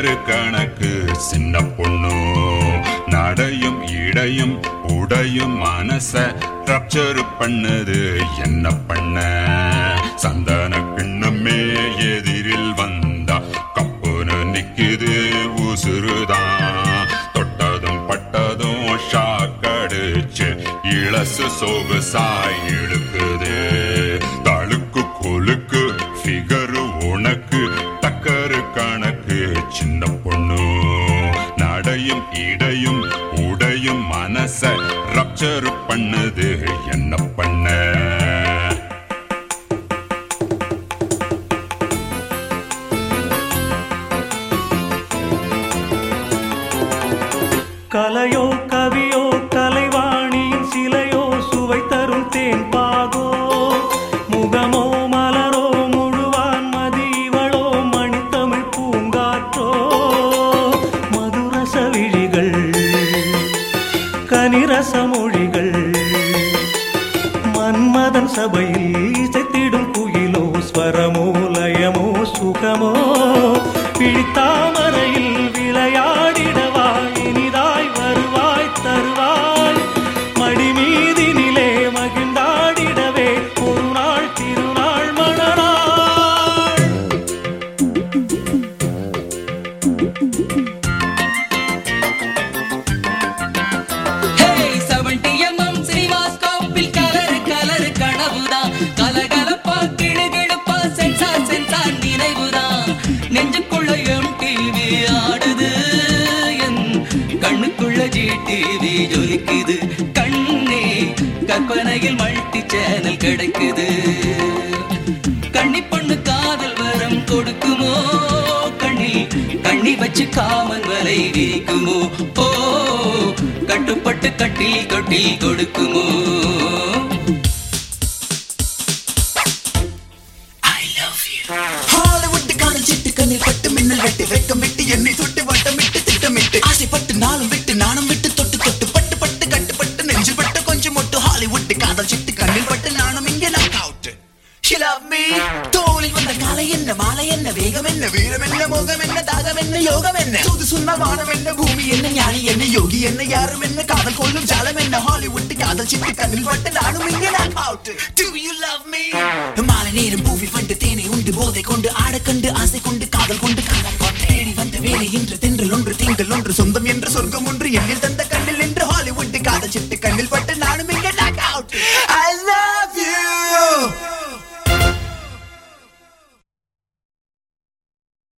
டக்கரு கணக்கு சின்ன பொண்ணு நடையும் இடையும் உடையும் மனச ரப்சர் பண்ணது என்ன பண்ண சந்தன கிண்ணமே எதிரில் வந்தா கப்புன்னு நிக்குது உசுறுதான் தொட்டதும் பட்டதும் ஷாக் அடிச்சு இளசு சொகுசாய் இழுக்குது தழுக்கு கொலுக்கு ஃபிகரு உனக்கு டக்கரு கணக்கு சின்ன பொண்ணு நடையும் இடையும் உடையும் மனச ரப்சர் பண்ணது என்ன பண்ண கலையோ கவியோ கலைவாணியின் சிலையோ சுவை தரும் தேன் பாகோ முகமோ மலரோ முழுவான் மதிவளோ மணித்தமிழ் பூங்காற்றோ மதுரச விழிகள் கனிரச மொழிகள் மன்மதன் சபையில் இசைத்திடும் குயிலோ ஸ்வரமோ லயமோ சுகமோ பிடித்தாமரையில் விளையாடிடவா இனிதாய் வருவாய் தருவாய் மடி மீதினிலே மகிழ்ந்தாடிடவே ஒரு நாள் திருநாள் மணநாள் Hey, 70mm சினிமாஸ்கோப்பில் கலரு கலரு கனவுதான். கலகலப்பா, கிளுகிளுப்பா, சென்சார் சென்சார் நினைவுதான். நெஞ்சுக்குள்ள MTV ஆடுது. என் கண்ணுக்குள்ள GTV ஜொலிக்குது. கண்ணே, கற்பனையில் மல்டி சேனல் கிடைக்குது கண்ணி பொண்ணு காதல் வரம் கொடுக்குமோ கண்ணில் கண்ணி வச்சு காமன் வலை விரிக்குமோ ஓ கட்டுப்பட்டு கட்டில் தொட்டில் கொடுக்குமோ I love you. ஹாலிவுட் காதல் சிட்டு கண்ணில் பட்டு மின்னல் வெட்டு வெட்கம் விட்டு என்னை சுட்டு வட்டமிட்டு திட்டமிட்டு ஆசைப்பட்டு நாளும் விட்டு நாணம் விட்டு தொட்டு தொட்டு பட்டு பட்டு கட்டுப்பட்டு நெஞ்சு பட்டு கொஞ்சம் மொட்டு ஹாலிவுட் காதல் சிட்டு கண்ணில் பட்டு நானும் இங்கே knock out She love me தோளில் வந்த காலை என்ன மாலை என்ன வேகம் என்ன வீரம் என்ன மோகம் என்ன தாகம் என்ன யோகம் என்ன தூது சொன்ன வானம் என்ன பூமி என்ன ஞானி என்ன யோகி என்ன யாரும் என்ன காதல் கொள்ளும் ஜாலம் என்ன ஹாலிவுட் காதல் சிட்டு கண்ணில் பட்டு நானும் இங்கே knock out Do you love me மாலை நேரம் பூவில் வந்து தேனை உண்டு போதை கொண்டு ஆட கண்டு ஆசை கொண்டு காதல் கொண்டு காதல் கொண்டு தேடி வந்த வேலை இன்று தென்றல் ஒன்று திங்கள் ஒன்று சொந்தம் என்ற சொர்க்கம் ஒன்று எண்ணில் தந்த